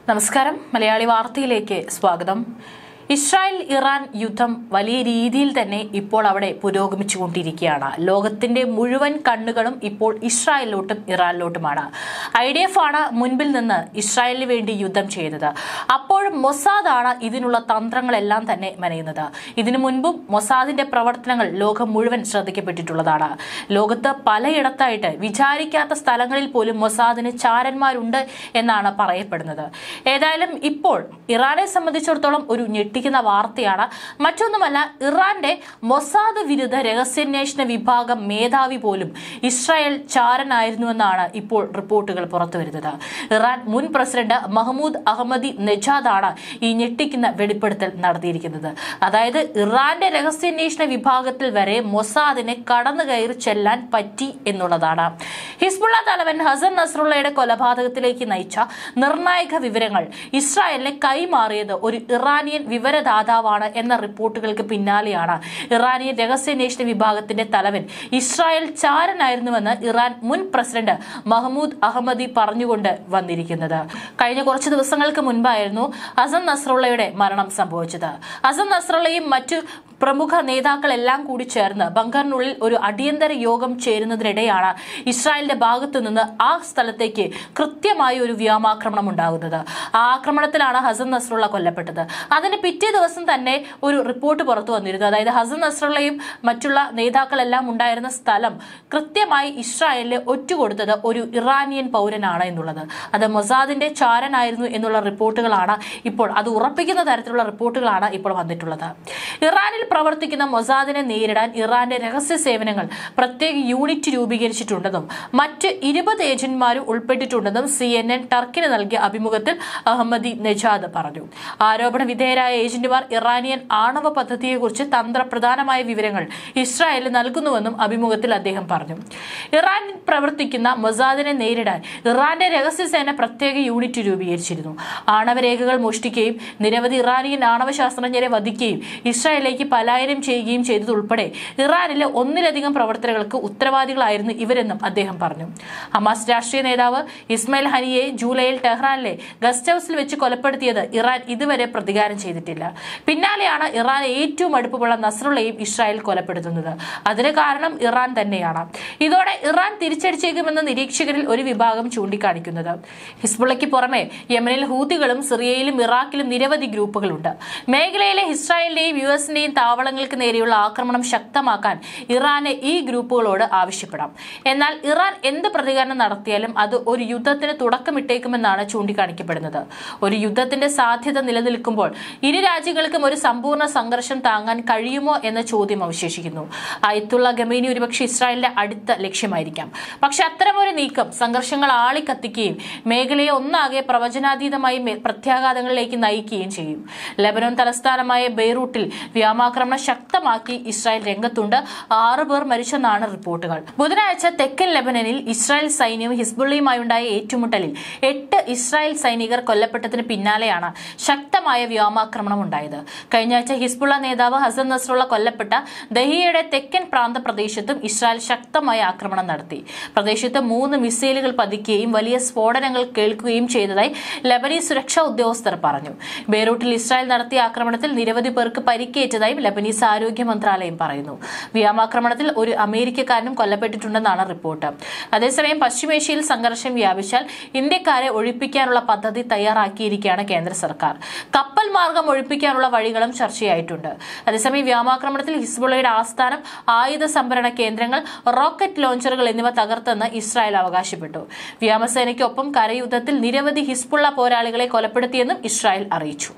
നമസ്കാരം മലയാളി വാർത്തയിലേക്ക് സ്വാഗതം ഇസ്രായേൽ ഇറാൻ യുദ്ധം വലിയ രീതിയിൽ തന്നെ ഇപ്പോൾ അവിടെ പുരോഗമിച്ചുകൊണ്ടിരിക്കുകയാണ് ലോകത്തിന്റെ മുഴുവൻ കണ്ണുകളും ഇപ്പോൾ ഇസ്രായേലിലോട്ടും ഇറാനിലോട്ടുമാണ് ഐ ഡി എഫ് ആണ് മുൻപിൽ നിന്ന് ഇസ്രായേലിന് വേണ്ടി യുദ്ധം ചെയ്തത് അപ്പോഴും മൊസാദാണ് ഇതിനുള്ള തന്ത്രങ്ങളെല്ലാം തന്നെ മെനയുന്നത് ഇതിനു മുൻപും മൊസാദിന്റെ പ്രവർത്തനങ്ങൾ ലോകം മുഴുവൻ ശ്രദ്ധിക്കപ്പെട്ടിട്ടുള്ളതാണ് ലോകത്ത് പലയിടത്തായിട്ട് വിചാരിക്കാത്ത സ്ഥലങ്ങളിൽ പോലും മൊസാദിന് ചാരന്മാരുണ്ട് എന്നാണ് പറയപ്പെടുന്നത് ഏതായാലും ഇപ്പോൾ ഇറാനെ സംബന്ധിച്ചിടത്തോളം ഒരു ഞെട്ടിക്കുന്ന വാർത്തയാണ് മറ്റൊന്നുമല്ല ഇറാന്റെ മൊസാദ് വിരുദ്ധ രഹസ്യാന്വേഷണ വിഭാഗം മേധാവി പോലും ഇസ്രായേൽ ചാരനായിരുന്നുവെന്നാണ് ഇപ്പോൾ റിപ്പോർട്ടുകൾ പുറത്തുവരുന്നത് ഇറാൻ മുൻ പ്രസിഡന്റ് മഹ്മൂദ് അഹമ്മദി നെജാദാണ് ഈ ഞെട്ടിക്കുന്ന വെളിപ്പെടുത്തൽ നടത്തിയിരിക്കുന്നത് അതായത് ഇറാന്റെ രഹസ്യാന്വേഷണ വിഭാഗത്തിൽ വരെ മൊസാദിനെ കടന്നു കയറി ചെല്ലാൻ പറ്റി എന്നുള്ളതാണ് ഹിസ്ബുള്ള തലവൻ ഹസൻ നസ്രുള്ളയുടെ കൊലപാതകത്തിലേക്ക് നയിച്ച നിർണായക വിവരങ്ങൾ ഇസ്രായേലിനെ കൈമാറിയത് ഒരു ഇറാനിയൻ വിവരദാതാവാണ് എന്ന റിപ്പോർട്ടുകൾക്ക് പിന്നാലെയാണ് ഇറാനിയൻ രഹസ്യാന്വേഷണ വിഭാഗത്തിന്റെ തലവൻ ഇസ്രായേൽ ചാരനായിരുന്നുവെന്ന് ഇറാൻ മുൻ പ്രസിഡന്റ് മഹ്മൂദ് അഹമ്മദി പറഞ്ഞുകൊണ്ട് വന്നിരിക്കുന്നത് കഴിഞ്ഞ കുറച്ച് ദിവസങ്ങൾക്ക് മുൻപായിരുന്നു ഹസൻ നസ്രുള്ളയുടെ മരണം സംഭവിച്ചത് ഹസൻ നസ്രുള്ളയും മറ്റു പ്രമുഖ നേതാക്കളെല്ലാം കൂടി ചേർന്ന് ബങ്കറിനുള്ളിൽ ഒരു അടിയന്തര യോഗം ചേരുന്നതിനിടെയാണ് ഇസ്രായേലിന്റെ ഭാഗത്തു നിന്ന് ആ സ്ഥലത്തേക്ക് കൃത്യമായ ഒരു വ്യോമാക്രമണം ഉണ്ടാകുന്നത് ആ ആക്രമണത്തിലാണ് ഹസൻ നസ്രുള്ള കൊല്ലപ്പെട്ടത് അതിന് പിറ്റേ ദിവസം തന്നെ ഒരു റിപ്പോർട്ട് പുറത്തു വന്നിരുന്നു അതായത് ഹസൻ നസ്രുള്ളയും മറ്റുള്ള നേതാക്കളെല്ലാം ഉണ്ടായിരുന്ന സ്ഥലം കൃത്യമായി ഇസ്രായേലിന് ഒറ്റുകൊടുത്തത് ഒരു ഇറാനിയൻ പൗരനാണ് എന്നുള്ളത് അത് മൊസാദിന്റെ ചാരനായിരുന്നു എന്നുള്ള റിപ്പോർട്ടുകളാണ് ഇപ്പോൾ അത് ഉറപ്പിക്കുന്ന തരത്തിലുള്ള റിപ്പോർട്ടുകളാണ് ഇപ്പോൾ വന്നിട്ടുള്ളത് ഇറാനിൽ പ്രവർത്തിക്കുന്ന മൊസാദിനെ നേരിടാൻ ഇറാന്റെ രഹസ്യ സേവനങ്ങൾ പ്രത്യേക യൂണിറ്റ് രൂപീകരിച്ചിട്ടുണ്ടെന്നും മറ്റ് ഇരുപത് ഏജന്റുമാരും ഉൾപ്പെട്ടിട്ടുണ്ടെന്നും സി എൻ എൻ ടർക്കിന് നൽകിയ അഭിമുഖത്തിൽ അഹമ്മദി നെജാദ് പറഞ്ഞു ആരോപണ വിധേയരായ ഏജന്റുമാർ ഇറാനിയൻ ആണവ പദ്ധതിയെക്കുറിച്ച് തന്ത്രപ്രധാനമായ വിവരങ്ങൾ ഇസ്രായേലിന് നൽകുന്നുവെന്നും അഭിമുഖത്തിൽ അദ്ദേഹം പറഞ്ഞു ഇറാനിൽ പ്രവർത്തിക്കുന്ന മൊസാദിനെ നേരിടാൻ ഇറാന്റെ രഹസ്യസേന പ്രത്യേക യൂണിറ്റ് രൂപീകരിച്ചിരുന്നു ആണവരേഖകൾ മോഷ്ടിക്കുകയും നിരവധി ഇറാനിയൻ ആണവ ശാസ്ത്രജ്ഞരെ വധിക്കുകയും ഇസ്രായേലിലേക്ക് പലായനം ചെയ്യുകയും ചെയ്തതുൾപ്പെടെ ഇറാനിലെ ഒന്നിലധികം പ്രവർത്തനങ്ങൾക്ക് ഉത്തരവാദികളായിരുന്നു ഇവരെന്നും അദ്ദേഹം പറഞ്ഞു ഹമാസ് രാഷ്ട്രീയ നേതാവ് ഇസ്മായിൽ ഹനിയെ ജൂലൈയിൽ ടെഹ്റാനിലെ ഗസ്റ്റ് ഹൌസിൽ വെച്ച് കൊലപ്പെടുത്തിയത് ഇറാൻ ഇതുവരെ പ്രതികാരം ചെയ്തിട്ടില്ല പിന്നാലെയാണ് ഇറാൻ ഏറ്റവും അടുപ്പമുള്ള നസ്രുള്ളയും ഇസ്രായേൽ കൊലപ്പെടുത്തുന്നത് അതിന് കാരണം ഇറാൻ തന്നെയാണ് ഇതോടെ ഇറാൻ തിരിച്ചടിച്ചേക്കുമെന്ന നിരീക്ഷകരിൽ ഒരു വിഭാഗം ചൂണ്ടിക്കാണിക്കുന്നത് ഹിസ്ബുള്ളയ്ക്ക് പുറമെ യമനിൽ ഹൂതികളും സിറിയയിലും ഇറാഖിലും നിരവധി ഗ്രൂപ്പുകളുണ്ട് മേഖലയിലെ ഇസ്രായേലിന്റെയും യു എസിന്റെയും താവളങ്ങൾക്ക് നേരെയുള്ള ആക്രമണം ശക്തമാക്കാൻ ഇറാന് ഈ ഗ്രൂപ്പുകളോട് ആവശ്യപ്പെടാം എന്നാൽ ഇറാൻ എന്ത് പ്രതികരണം നടത്തിയാലും അത് ഒരു യുദ്ധത്തിന് തുടക്കമിട്ടേക്കുമെന്നാണ് ചൂണ്ടിക്കാണിക്കപ്പെടുന്നത് ഒരു യുദ്ധത്തിന്റെ സാധ്യത നിലനിൽക്കുമ്പോൾ ഇരു രാജ്യങ്ങൾക്കും ഒരു സമ്പൂർണ്ണ സംഘർഷം താങ്ങാൻ കഴിയുമോ എന്ന ചോദ്യം അവശേഷിക്കുന്നു അയത്തുള്ള ഗമീനി ഒരുപക്ഷെ ഇസ്രായേലിന്റെ അടുത്ത ലക്ഷ്യമായിരിക്കാം പക്ഷെ അത്തരമൊരു നീക്കം സംഘർഷങ്ങൾ ആളിക്കത്തിക്കുകയും മേഖലയെ ഒന്നാകെ പ്രവചനാതീതമായി മെ- പ്രത്യാഘാതങ്ങളിലേക്ക് നയിക്കുകയും ചെയ്യും ലെബനോൻ തലസ്ഥാനമായ ബെയ്റൂട്ടിൽ വ്യോമാക്രമണം ശക്തമാക്കി ഇസ്രായേൽ രംഗത്തുണ്ട് ആറു പേർ മരിച്ചെന്നാണ് റിപ്പോർട്ടുകൾ ബുധനാഴ്ച തെക്കൻ ലെബനനിൽ ഇസ്രായേൽ സൈന്യവും ഹിസ്ബുള്ളയുമായുണ്ടായ ഏറ്റുമുട്ടലിൽ എട്ട് ഇസ്രായേൽ സൈനികർ കൊല്ലപ്പെട്ടതിന് പിന്നാലെയാണ് ശക്തമായ വ്യോമാക്രമണം ഉണ്ടായത് കഴിഞ്ഞ ആഴ്ച ഹിസ്ബുള്ള നേതാവ് ഹസൻ നസ്രുള്ള കൊല്ലപ്പെട്ട ദഹിയയുടെ തെക്കൻ പ്രാന്ത പ്രദേശത്തും ഇസ്രായേൽ ശക്തമായ ആക്രമണം നടത്തി പ്രദേശത്ത് മൂന്ന് മിസൈലുകൾ പതിക്കുകയും വലിയ സ്ഫോടനങ്ങൾ കേൾക്കുകയും ചെയ്തതായി ലബനീസ് സുരക്ഷാ ഉദ്യോഗസ്ഥർ പറഞ്ഞു ബെയ്റൂട്ടിൽ ഇസ്രായേൽ നടത്തിയ ആക്രമണത്തിൽ നിരവധി പേർക്ക് പരിക്കേറ്റതായും ലബനീസ് ആരോഗ്യ മന്ത്രാലയം പറയുന്നു വ്യോമാക്രമണത്തിൽ ഒരു അമേരിക്കക്കാരനും കൊല്ലപ്പെട്ടിട്ടുണ്ടെന്നാണ് റിപ്പോർട്ട് അതേസമയം പശ്ചിമേഷ്യയിൽ സംഘർഷം വ്യാപിച്ചാൽ ഇന്ത്യക്കാരെ ഒഴിപ്പിക്കാനുള്ള പദ്ധതി തയ്യാറാക്കിയിരിക്കുകയാണ് കേന്ദ്ര സർക്കാർ കപ്പൽ മാർഗം ഒഴിപ്പിക്കാനുള്ള വഴികളും ചർച്ചയായിട്ടുണ്ട് അതേസമയം വ്യോമാക്രമണത്തിൽ ഹിസ്ബുള്ളയുടെ ആസ്ഥാനം ആയുധ സംഭരണ കേന്ദ്രങ്ങൾ റോക്കറ്റ് ലോഞ്ചറുകൾ എന്നിവ തകർത്തെന്ന് ഇസ്രായേൽ അവകാശപ്പെട്ടു വ്യോമസേനയ്ക്കൊപ്പം കരയുദ്ധത്തിൽ നിരവധി ഹിസ്ബുള്ള പോരാളികളെ കൊലപ്പെടുത്തിയെന്നും ഇസ്രായേൽ അറിയിച്ചു